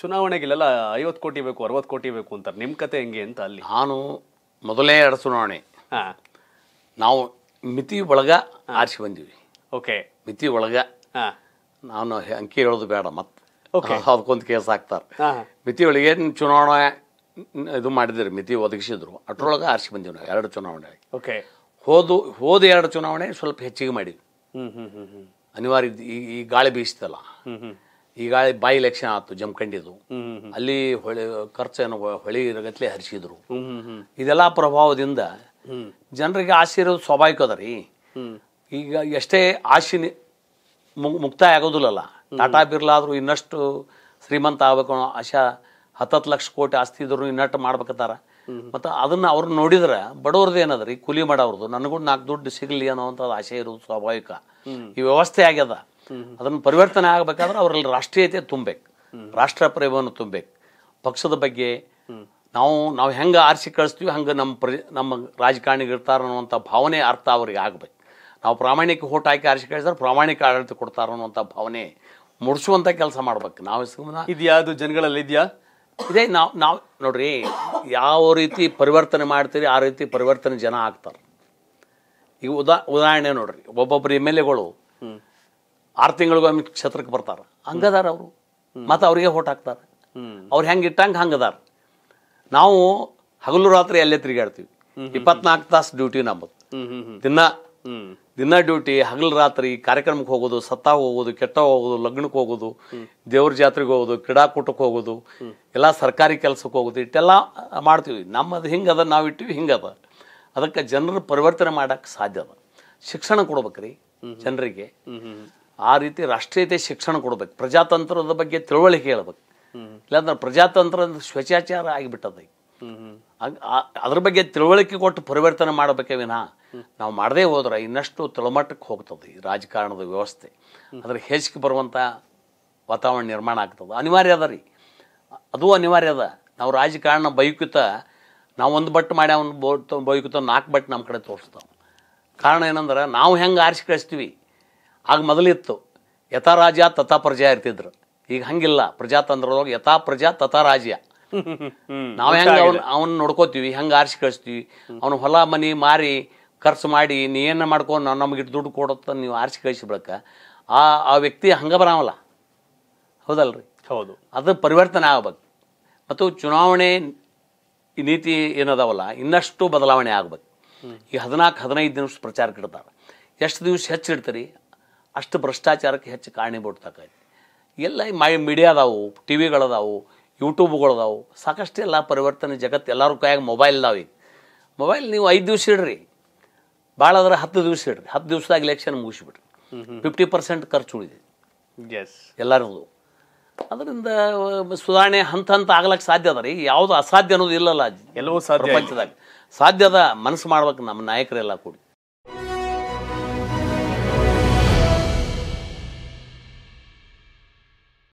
ಚುನಾವಣೆಗೆ ಇಲ್ಲೆಲ್ಲ ಐವತ್ತು ಕೋಟಿ ಬೇಕು ಅರವತ್ತು ಕೋಟಿ ಬೇಕು ಅಂತಾರೆ ನಿಮ್ಮ ಕತೆ ಹೆಂಗೆ ಅಂತ ಅಲ್ಲಿ ನಾನು ಮೊದಲನೇ ಎರಡು ಚುನಾವಣೆ ಹಾ ನಾವು ಮಿತಿ ಒಳಗ ಆರಿಸಿ ಬಂದೀವಿ ಓಕೆ ಮಿತಿ ಒಳಗ ಹಾ ನಾನು ಹೆ- ಅಂಕಿ ಹೇಳೋದು ಬೇಡ ಮತ್ತೆ Okay. ಅದಕ್ಕೊಂದು ಕೇಸ್ ಹಾಕ್ತಾರೆ ಹಾ ಮಿತಿ ಒಳಗೆ ಏನ್ ಚುನಾವಣೆ ನ್- ಇದು ಮಾಡಿದ್ರು ಮಿತಿ ಒದಗಿಸಿದ್ರು ಅಟ್ರೊಳಗೆ ಆರಿಸಿ ಬಂದೀವಿ ನಾವು ಎರಡು ಚುನಾವಣೆ ಓಕೆ ಹೋದು ಹೋದ ಎರಡು ಚುನಾವಣೆ ಸ್ವಲ್ಪ ಹೆಚ್ಚಿಗೆ ಮಾಡಿವಿ ಹ್ಮ್ ಹ್ಮ್ ಹ್ಮ್ ಹ್ಮ್ ಅನಿವಾರ್ಯ ಇದ್ದ- ಈ ಈ ಗಾಳಿ ಬೀಸ್ತಲ್ಲ ಹ್ಮ್ ಹ್ಮ್ ಈ ಗಾಳಿ ಬೈ ಎಲೆಕ್ಷನ್ ಆಯ್ತು ಜಮಖಂಡಿದು ಹ್ಮ್ ಹ್ಮ್ ಅಲ್ಲಿ ಹೊಳೆ ಖರ್ಚೇನು ಹೊಳಿ ರಗತ್ಲೆ ಹರಿಸಿದ್ರು ಹ್ಮ್ ಹ್ಮ್ ಹ್ಮ್ ಇದೆಲ್ಲ ಪ್ರಭಾವದಿಂದ ಹ್ಮ್ ಜನರಿಗೆ ಆಸೆ ಇರೋದು ಸ್ವಾಭಾವಿಕ ಅದ ರೀ ಹ್ಮ್ ಈಗ ಎಷ್ಟೇ ಆಸೆ ನಿ- ಮು- ಮುಕ್ತಾಯ ಆಗೋದಿಲ್ಲಲ್ಲ ಟಾಟಾ ಬಿರ್ಲಾ ಆದರೂ ಇನ್ನಷ್ಟು ಶ್ರೀಮಂತ ಆಗ್ಬೇಕು ಅನ್ನೋ ಆಶಾ ಹತ್ತತ್ತು ಲಕ್ಷ ಕೋಟಿ ಆಸ್ತಿ ಇದ್ರು ಇನ್ನಟ್ಟು ಮಾಡ್ಬೇಕತ್ತಾರ ಮತ್ತು ಅದನ್ನ ಅವ್ರು ನೋಡಿದ್ರೆ ಬಡವ್ರದ್ದು ಏನದ ರೀ ಕೂಲಿ ಮಾಡೋರ್ದು ನನಗೂ ನಾಲ್ಕು ದುಡ್ಡು ಸಿಗಲಿ ಅನ್ನೋವಂಥದ್ದು ಆಸೆ ಇರೋದು ಸ್ವಾಭಾವಿಕ ಈ ವ್ಯವಸ್ಥೆ ಆಗ್ಯದ ಅದನ್ನು ಪರಿವರ್ತನೆ ಆಗಬೇಕಾದ್ರೆ ಅವರಲ್ಲಿ ರಾಷ್ಟ್ರೀಯತೆ ತುಂಬಬೇಕು ರಾಷ್ಟ್ರ ಪ್ರೇಮವನ್ನು ತುಂಬಬೇಕು ಪಕ್ಷದ ಬಗ್ಗೆ ನಾವು ನಾವು ಹೆಂಗೆ ಆರಿಸಿ ಕಳಿಸ್ತೀವಿ ಹಂಗೆ ನಮ್ಮ ಪ್ರ ನಮ್ಮ ರಾಜಕಾರಣಿಗಳು ಇರ್ತಾರ ಅನ್ನುವಂಥ ಭಾವನೆ ಅರ್ಥ ಅವ್ರಿಗೆ ಆಗ್ಬೇಕು ನಾವು ಪ್ರಾಮಾಣಿಕ ಹೋಟ್ ಹಾಕಿ ಆರಿಸಿ ಕಳಿಸಿದ್ರೆ ಪ್ರಾಮಾಣಿಕ ಆಡಳಿತ ಕೊಡ್ತಾರ ಅನ್ನುವಂಥ ಭಾವನೆ ಮೂಡಿಸುವಂಥ ಕೆಲಸ ಮಾಡ್ಬೇಕು ನಾವು ಸುಮ್ಮನೆ ಇದು ಯಾವುದು ಜನಗಳಲ್ಲಿ ಇದೆಯಾ ಇದೇ ನಾವು ನಾವು ನೋಡ್ರಿ ಯಾವ ರೀತಿ ಪರಿವರ್ತನೆ ಮಾಡ್ತೀರಿ ಆ ರೀತಿ ಪರಿವರ್ತನೆ ಜನ ಆಗ್ತಾರೆ ಈಗ ಉದಾ ಉದಾಹರಣೆ ನೋಡ್ರಿ ಒಬ್ಬೊಬ್ಬರು ಎಮ್ ಎಲ್ ಎಗಳು ಹ್ಮ್ ಆರು ತಿಂಗಳಿಗೊಮ್ಮೆ ಕ್ಷೇತ್ರಕ್ಕೆ ಬರ್ತಾರೆ ಹಂಗದಾರ ಅವರು ಮತ್ತು ಅವ್ರಿಗೆ ಹೋಟ್ ಹಾಕ್ತಾರೆ ಹ್ಮ್ ಅವ್ರು ಹೆಂಗೆ ಇಟ್ಟಂಗೆ ಹಂಗದಾರ ನಾವು ಹಗಲು ರಾತ್ರಿ ಅಲ್ಲೇ ತಿರುಗಾಡ್ತೀವಿ ಇಪ್ಪತ್ನಾಲ್ಕು ತಾಸು ಡ್ಯೂಟಿ ನಮ್ಮದು ಹ್ಮ್ ಹ್ಮ್ ಹ್ಮ್ ದಿನ ಹ್ಮ್ ದಿನ ಡ್ಯೂಟಿ ಹಗಲು ರಾತ್ರಿ ಕಾರ್ಯಕ್ರಮಕ್ಕೆ ಹೋಗೋದು ಸತ್ತಾಗ ಹೋಗೋದು ಕೆಟ್ಟ ಹೋಗೋದು ಲಗ್ನಕ್ಕೆ ಹೋಗೋದು ದೇವ್ರ ಜಾತ್ರೆಗೆ ಹೋಗೋದು ಕ್ರೀಡಾಕೂಟಕ್ಕೆ ಹೋಗೋದು ಎಲ್ಲ ಸರ್ಕಾರಿ ಕೆಲಸಕ್ಕೆ ಹೋಗೋದು ಇಟ್ಟೆಲ್ಲ ಮಾಡ್ತೀವಿ ನಮ್ಮದು ಹಿಂಗದ ನಾವು ಇಟ್ಟಿವಿ ಹಿಂಗದ ಅದಕ್ಕೆ ಜನರು ಪರಿವರ್ತನೆ ಮಾಡಕ್ಕೆ ಸಾಧ್ಯ ಅದ ಶಿಕ್ಷಣ ಕೊಡ್ಬೇಕ್ರಿ ಜನರಿಗೆ ಹ್ಮ್ ಹ್ಮ್ ಆ ರೀತಿ ರಾಷ್ಟ್ರೀಯತೆ ಶಿಕ್ಷಣ ಕೊಡ್ಬೇಕು ಪ್ರಜಾತಂತ್ರದ ಬಗ್ಗೆ ತಿಳುವಳಿಕೆ ಹೇಳ್ಬೇಕು ಹ್ಮ್. ಇಲ್ಲಾಂದ್ರೆ ಪ್ರಜಾತಂತ್ರ ಅಂದ್ರೆ ಸ್ವೇಚ್ಛಾಚಾರ ಆಗಿಬಿಟ್ಟದ ಈಗ ಹ್ಮ್ ಹ್ಮ್ ಅಗ್- ಆ- ಅದ್ರ ಬಗ್ಗೆ ತಿಳುವಳಿಕೆ ಕೊಟ್ಟು ಪರಿವರ್ತನೆ ಮಾಡಬೇಕೇ ವಿನಃ ನಾವು ಮಾಡದೇ ಹೋದ್ರೆ ಇನ್ನಷ್ಟು ತಳಮಟ್ಟಕ್ಕೆ ಹೋಗ್ತದೆ ಈ ರಾಜಕಾರಣದ ವ್ಯವಸ್ಥೆ ಅದ್ರ ಹೆಚ್ಚಿಗೆ ಬರುವಂಥ ವಾತಾವರಣ ನಿರ್ಮಾಣ ಆಗ್ತದೆ ಅನಿವಾರ್ಯ ಅದ ರೀ ಅದು ಅನಿವಾರ್ಯ ಅದ ನಾವು ರಾಜಕಾರಣ ಬೈಕುತ ನಾವು ಒಂದು ಬಟ್ ಮಾಡಿ ಅವ್ನು ಬೋಟ್ ಬೈಕುತ ನಾಲ್ಕು ಬಟ್ ನಮ್ಮ ಕಡೆ ತೋರಿಸ್ತಾವೆ ಕಾರಣ ಏನಂದ್ರೆ ನಾವು ಹೆಂಗೆ ಆರಿಸಿ ಕಳಿಸ್ತೀವಿ ಆಗ ಮೊದಲಿತ್ತು ಯಥಾ ರಾಜ್ಯ ತಥಾ ಪ್ರಜಾ ಇರ್ತಿದ್ರು ಈಗ ಹಂಗಿಲ್ಲ ಪ್ರಜಾತಂತ್ರದೊಳಗೆ ಯಥಾ ಪ್ರಜಾ ತಥಾ ರಾಜ್ಯ ಹ್ಮ್ ನಾವು ಹೆಂಗೆ ಅವ್ನ ಅವನ್ನ ನೋಡ್ಕೋತೀವಿ ಹೆಂಗೆ ಆರಿಸಿ ಕಳಿಸ್ತೀವಿ ಅವ್ನ ಹೊಲ ಮನಿ ಮಾರಿ ಖರ್ಚು ಮಾಡಿ ನೀ ಏನು ಮಾಡ್ಕೊಂಡು ನಾವು ನಮಗೆ ದುಡ್ಡು ಕೊಡುತ್ತ ನೀವು ಆರಿಸಿ ಕಳಿಸಿ ಬಳಕ ಆ ಆ ವ್ಯಕ್ತಿ ಹಂಗೆ ಬರಾವಲ್ಲ ಹೌದಲ್ರಿ ಹೌದು ಅದು ಪರಿವರ್ತನೆ ಆಗ್ಬೇಕು ಮತ್ತು ಚುನಾವಣೆ ಈ ನೀತಿ ಏನದಾವಲ್ಲ ಇನ್ನಷ್ಟು ಬದಲಾವಣೆ ಆಗ್ಬೇಕು ಈ ಹದಿನಾಲ್ಕು ಹದಿನೈದು ದಿವಸ ಪ್ರಚಾರಕ್ಕೆ ಇಡ್ತಾರೆ ಎಷ್ಟು ದಿವಸ ಹೆಚ್ಚು ಇಡ್ತೀರಿ ಅಷ್ಟು ಭ್ರಷ್ಟಾಚಾರಕ್ಕೆ ಹೆಚ್ಚು ಕಾರಣೀಭೂತಕ್ಕೈತಿ ಎಲ್ಲ ಈ ಮೈ ಮೀಡಿಯಾ ಅದಾವು ಟಿ ವಿಗಳದಾವು ಯೂಟ್ಯೂಬ್ಗಳದಾವು ಸಾಕಷ್ಟು ಎಲ್ಲ ಪರಿವರ್ತನೆ ಜಗತ್ತು ಎಲ್ಲರ ಕೈಯಾಗ ಮೊಬೈಲ್ ಅದಾವ ಈಗ ಮೊಬೈಲ್ ನೀವು ಐದು ದಿವಸ ಇಡ್ರಿ ಭಾಳ ಆದ್ರೆ ಹತ್ತು ದಿವಸ ಇಡ್ರಿ ಹತ್ತು ದಿವಸದಾಗ ಎಲೆಕ್ಷನ್ ಮುಗಿಸ್ಬಿಡ್ರಿ ಫಿಫ್ಟಿ ಪರ್ಸೆಂಟ್ ಖರ್ಚು ಉಳಿದಿದೆ ಎಸ್ ಎಲ್ಲರದು ಅದರಿಂದ ಸುಧಾರಣೆ ಹಂತ ಹಂತ ಆಗ್ಲಕ್ಕೆ ಸಾಧ್ಯ ಅದ ರೀ ಯಾವುದು ಅಸಾಧ್ಯ ಅನ್ನೋದು ಇಲ್ಲಲ್ಲ ಎಲ್ಲವೂ ಸಾಧ್ಯ ಇದೆ. ಪ್ರಪಂಚದಾಗ ಸಾಧ್ಯದ ಮನಸ್ಸು ಮಾಡ್ಬೇಕು ನಮ್ಮ ನಾಯಕರೆಲ್ಲ ಕೂಡಿ